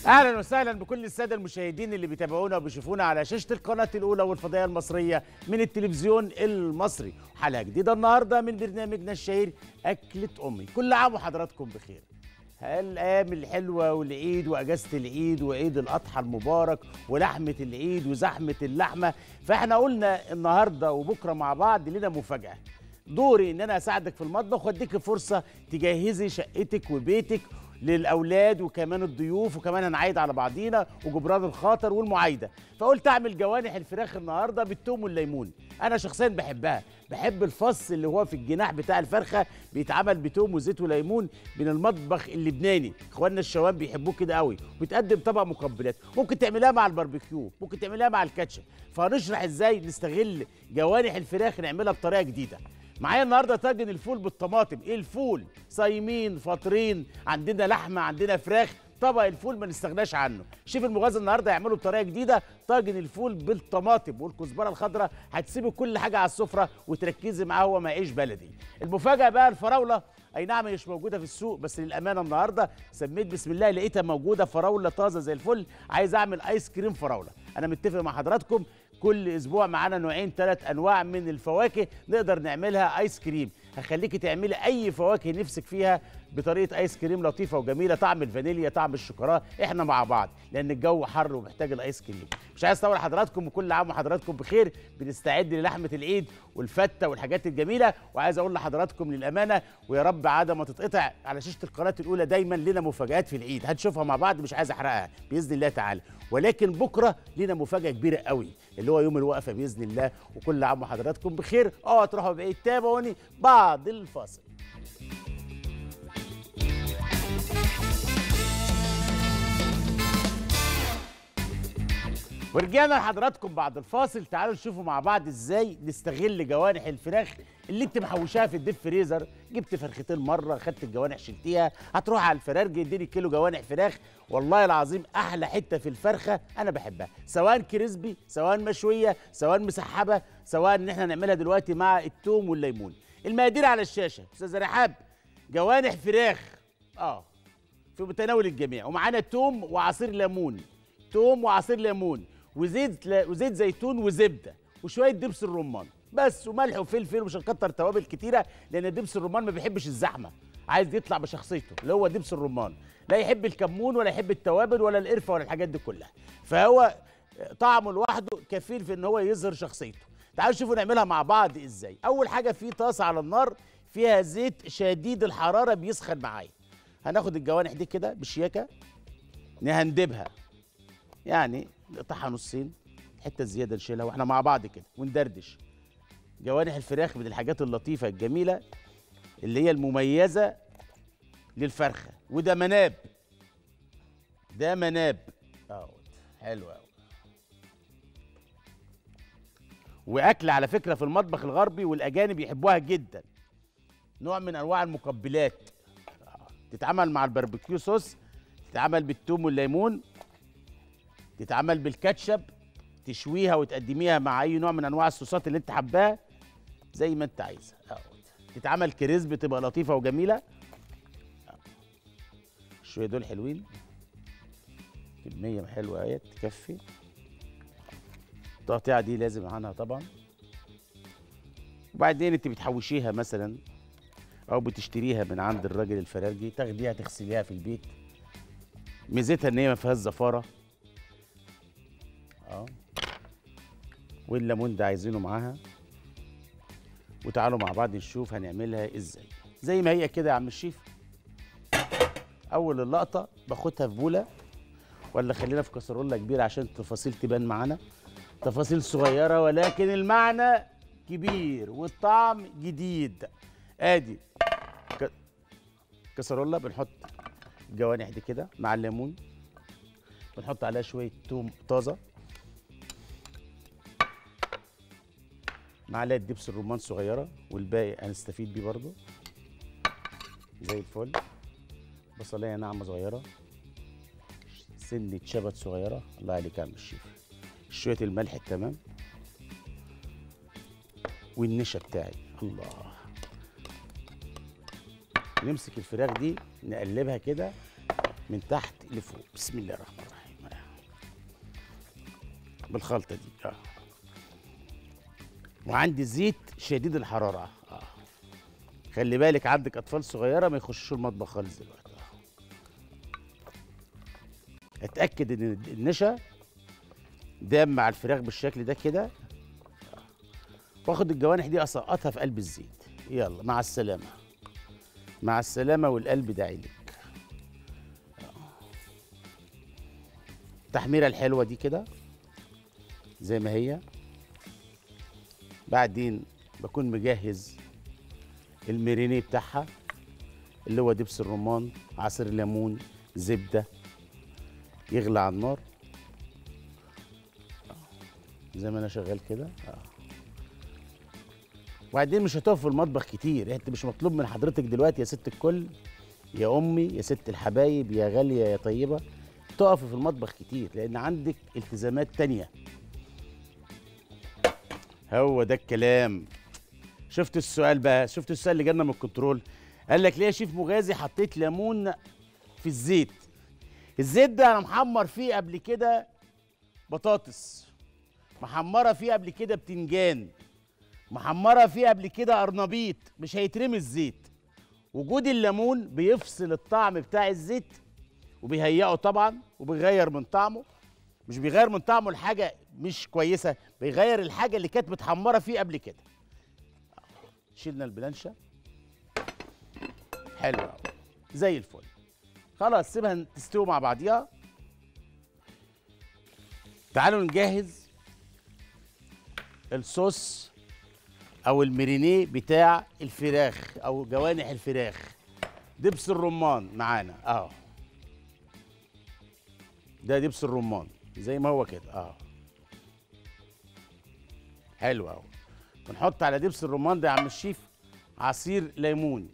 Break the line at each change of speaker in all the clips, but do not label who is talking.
اهلا وسهلا بكل الساده المشاهدين اللي بيتابعونا وبيشوفونا على شاشه القناه الاولى والفضائيه المصريه من التلفزيون المصري حلقه جديده النهارده من برنامجنا الشهير اكله امي كل عام وحضراتكم بخير الايام الحلوه والعيد واجازه العيد وعيد الاضحى المبارك ولحمه العيد وزحمه اللحمه فاحنا قلنا النهارده وبكره مع بعض لنا مفاجاه دوري ان انا اساعدك في المطبخ واديك فرصه تجهزي شقتك وبيتك للاولاد وكمان الضيوف وكمان هنعايد على بعضينا وجبران الخاطر والمعايده فقلت اعمل جوانح الفراخ النهارده بالثوم والليمون انا شخصيا بحبها بحب الفص اللي هو في الجناح بتاع الفرخه بيتعمل بثوم وزيت وليمون من المطبخ اللبناني اخواننا الشوام بيحبوه كده قوي وبيتقدم طبق مقبلات ممكن تعملها مع الباربيكيو ممكن تعملها مع الكاتشب فهنشرح ازاي نستغل جوانح الفراخ نعملها بطريقه جديده معايا النهارده طاجن الفول بالطماطم ايه الفول صايمين فاطرين عندنا لحمه عندنا فراخ طبق الفول ما نستغناش عنه شيف المغازي النهارده يعملوا بطريقه جديده طاجن الفول بالطماطم والكزبره الخضراء هتسيبي كل حاجه على السفره وتركزي معاه هو مع عيش بلدي المفاجاه بقى الفراوله اي نعم هي مش موجوده في السوق بس للامانه النهارده سميت بسم الله لقيتها موجوده فراوله طازه زي الفل عايز اعمل ايس كريم فراوله انا متفق مع حضراتكم كل اسبوع معانا نوعين ثلاث انواع من الفواكه نقدر نعملها ايس كريم هخليكي تعملي اي فواكه نفسك فيها بطريقه ايس كريم لطيفه وجميله طعم الفانيليا طعم الشوكولا احنا مع بعض لان الجو حر ومحتاج الايس كريم مش عايز اطول حضراتكم وكل عام وحضراتكم بخير بنستعد للحمه العيد والفته والحاجات الجميله وعايز اقول لحضراتكم للامانه ويا رب عاده ما تتقطع على شاشه القناه الاولى دايما لنا مفاجات في العيد هنشوفها مع بعض مش عايز احرقها باذن الله تعالى ولكن بكره لنا مفاجاه كبيره قوي اللي هو يوم الوقفه باذن الله وكل عام وحضراتكم بخير اوعوا تروحوا بعيد تابعوني بعد الفاصل ورجعنا لحضراتكم بعد الفاصل تعالوا نشوفوا مع بعض ازاي نستغل جوانح الفراخ اللي انت محوشاها في الديب فريزر جبت فرختين مره خدت الجوانح شلتيها هتروح على الفرارجي اديني كيلو جوانح فراخ والله العظيم احلى حته في الفرخه انا بحبها سواء كريسبي سواء مشويه سواء مسحبه سواء ان احنا نعملها دلوقتي مع التوم والليمون المقادير على الشاشه استاذ رحاب جوانح فراخ اه في متناول الجميع ومعانا توم وعصير ليمون توم وعصير ليمون وزيت ل... وزيت زيتون وزبده وشويه دبس الرمان بس وملح وفلفل ومش هنكتر توابل كتيره لان دبس الرمان ما بيحبش الزحمه عايز يطلع بشخصيته اللي هو دبس الرمان لا يحب الكمون ولا يحب التوابل ولا القرفه ولا الحاجات دي كلها فهو طعمه لوحده كفيل في ان هو يظهر شخصيته تعالوا نشوفوا نعملها مع بعض ازاي اول حاجه في طاسه على النار فيها زيت شديد الحراره بيسخن معايا هناخد الجوانح دي كده بشياكه نهندبها يعني نقطعها نصين الحته الزياده نشيلها واحنا مع بعض كده وندردش جوانح الفراخ من الحاجات اللطيفه الجميله اللي هي المميزه للفرخه وده مناب ده مناب اه حلو قوي واكل على فكره في المطبخ الغربي والاجانب يحبوها جدا نوع من انواع المقبلات آه. تتعمل مع الباربيكيو صوص تتعمل بالثوم والليمون تتعمل بالكاتشب تشويها وتقدميها مع اي نوع من انواع الصوصات اللي انت حباها زي ما انت عايزه تتعمل كريسب تبقى لطيفه وجميله شويه دول حلوين كميه حلوه اهي تكفي التقطيعه دي لازم عنها طبعا وبعدين انت بتحوشيها مثلا او بتشتريها من عند الراجل الفرارجي تاخديها تغسليها في البيت ميزتها ان هي ما فيهاش زفاره اه والليمون ده عايزينه معاها وتعالوا مع بعض نشوف هنعملها ازاي زي ما هي كده يا عم الشيف اول اللقطه باخدها في بوله ولا خلينا في كسرولة كبيره عشان التفاصيل تبان معانا تفاصيل صغيره ولكن المعنى كبير والطعم جديد ادي ك... كسرولة بنحط الجوانح دي كده مع الليمون بنحط عليها شويه توم طازه معلقه دبس الرمان صغيره والباقي هنستفيد بيه برضو زي الفل بصلايه ناعمه صغيره سنه شبت صغيره الله عليك يا عم الشيف شويه الملح التمام والنشا بتاعي الله نمسك الفراخ دي نقلبها كده من تحت لفوق بسم الله الرحمن بالخلطه دي اه وعندي زيت شديد الحراره اه خلي بالك عندك اطفال صغيره ما يخشوش المطبخ خالص دلوقتي آه. اتاكد ان النشا دام مع الفراخ بالشكل ده كده آه. واخد الجوانح دي اسقطها في قلب الزيت يلا مع السلامه مع السلامه والقلب داعي لك التحميره الحلوه دي كده زي ما هي بعدين بكون مجهز المرينيه بتاعها اللي هو دبس الرمان عصير ليمون زبده يغلى على النار زي ما انا شغال كده اه وبعدين مش هتقف في المطبخ كتير انت مش مطلوب من حضرتك دلوقتي يا ست الكل يا امي يا ست الحبايب يا غاليه يا طيبه تقفي في المطبخ كتير لان عندك التزامات تانية هو ده الكلام شفت السؤال بقى شفت السؤال اللي جالنا من الكنترول قال لك ليه يا شيف مغازي حطيت ليمون في الزيت الزيت ده انا محمر فيه قبل كده بطاطس محمره فيه قبل كده بتنجان محمره فيه قبل كده قرنبيط مش هيترمي الزيت وجود الليمون بيفصل الطعم بتاع الزيت وبيهيئه طبعا وبيغير من طعمه مش بيغير من طعمه الحاجه مش كويسه بيغير الحاجه اللي كانت متحمره فيه قبل كده شيلنا البلانشه حلو قوي زي الفل خلاص سيبها تستوي مع بعضيها تعالوا نجهز الصوص او المرينيه بتاع الفراخ او جوانح الفراخ دبس الرمان معانا اهو ده دبس الرمان زي ما هو كده اه حلو اهو بنحط على دبس الرمان ده يا عم الشيف عصير ليمون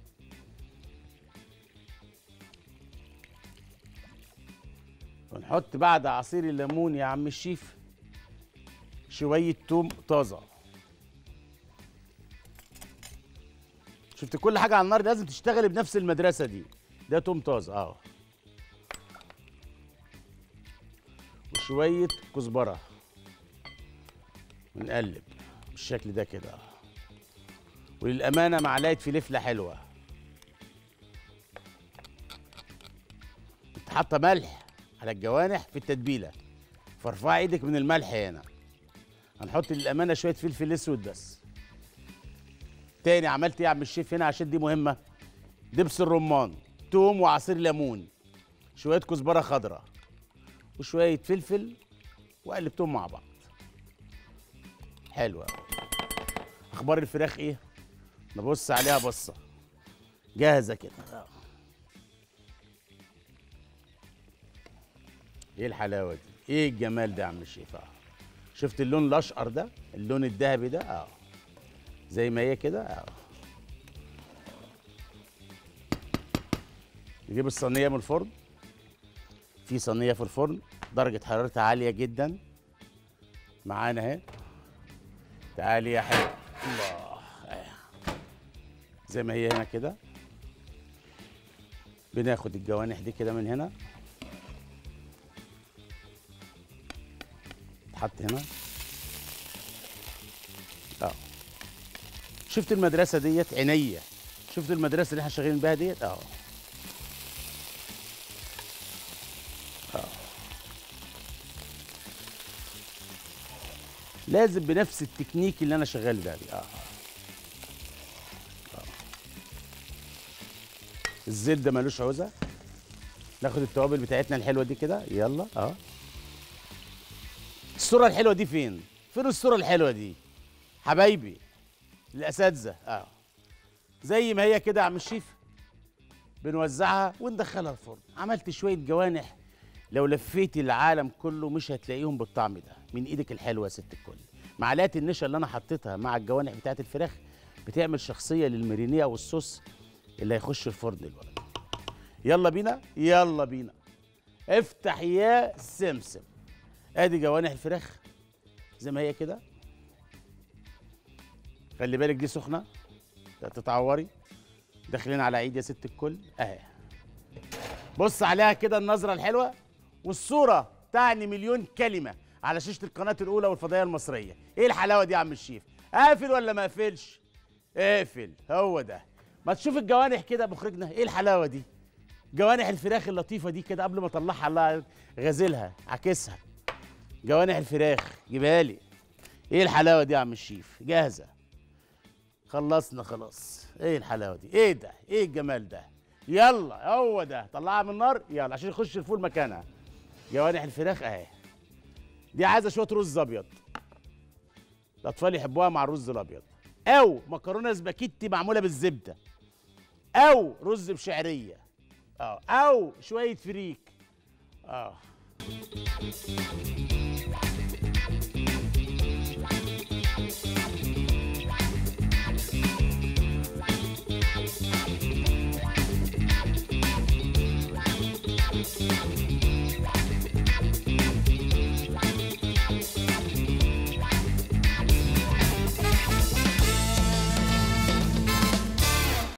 ونحط بعد عصير الليمون يا عم الشيف شوية توم طازة شفت كل حاجة على النار لازم تشتغلي بنفس المدرسة دي ده توم طازة اه وشوية كزبرة ونقلب بالشكل ده كده وللأمانة معلقة فلفلة حلوة انت حاطة ملح على الجوانح في التتبيلة فارفعي ايدك من الملح هنا هنحط للأمانة شوية فلفل أسود بس تاني عملت ايه يا عم الشيف هنا عشان دي مهمة دبس الرمان توم وعصير ليمون شوية كزبرة خضراء وشويه فلفل وقلبتهم مع بعض حلوه اخبار الفراخ ايه نبص عليها بصه جاهزه كده ايه الحلاوه دي ايه الجمال ده يا عم الشيف اه شفت اللون الاشقر ده اللون الذهبي ده اه زي ما هي كده اه نجيب الصينيه من الفرن في صينيه في الفرن درجه حرارتها عاليه جدا معانا اهي تعالي يا حلو الله زي ما هي هنا كده بناخد الجوانح دي كده من هنا تحط هنا اه شفت المدرسه ديت عينيا شفت المدرسه اللي احنا شغالين بيها ديت اه لازم بنفس التكنيك اللي انا شغال بيه آه. آه. الزيت ده ملوش عوزه ناخد التوابل بتاعتنا الحلوه دي كده يلا اه الصوره الحلوه دي فين فين الصوره الحلوه دي حبايبي الاساتذه اه زي ما هي كده يا عم الشيف بنوزعها وندخلها الفرن عملت شويه جوانح لو لفيتي العالم كله مش هتلاقيهم بالطعم ده من ايدك الحلوه يا ست الكل معلقه النشا اللي انا حطيتها مع الجوانح بتاعت الفراخ بتعمل شخصيه للمرينيه او الصوص اللي هيخش الفرن دلوقتي يلا بينا يلا بينا افتح يا سمسم ادي جوانح الفراخ زي ما هي كده خلي بالك دي سخنه لا تتعوري داخلين على عيد يا ست الكل اهي بص عليها كده النظره الحلوه والصوره تعني مليون كلمه على شاشه القناه الاولى والفضائيه المصريه ايه الحلاوه دي يا عم الشيف قافل ولا ما اقفلش اقفل هو ده ما تشوف الجوانح كده مخرجنا ايه الحلاوه دي جوانح الفراخ اللطيفه دي كده قبل ما اطلعها الله غازلها عكسها جوانح الفراخ جيبها لي ايه الحلاوه دي يا عم الشيف جاهزه خلصنا خلاص ايه الحلاوه دي ايه ده ايه الجمال ده يلا هو ده طلعها من النار يلا عشان يخش الفول مكانها جوانح الفراخ اهي دي عايزه شويه رز ابيض الاطفال يحبوها مع الرز الابيض او مكرونه سباكيتي معموله بالزبده او رز بشعريه اه او شويه فريك اه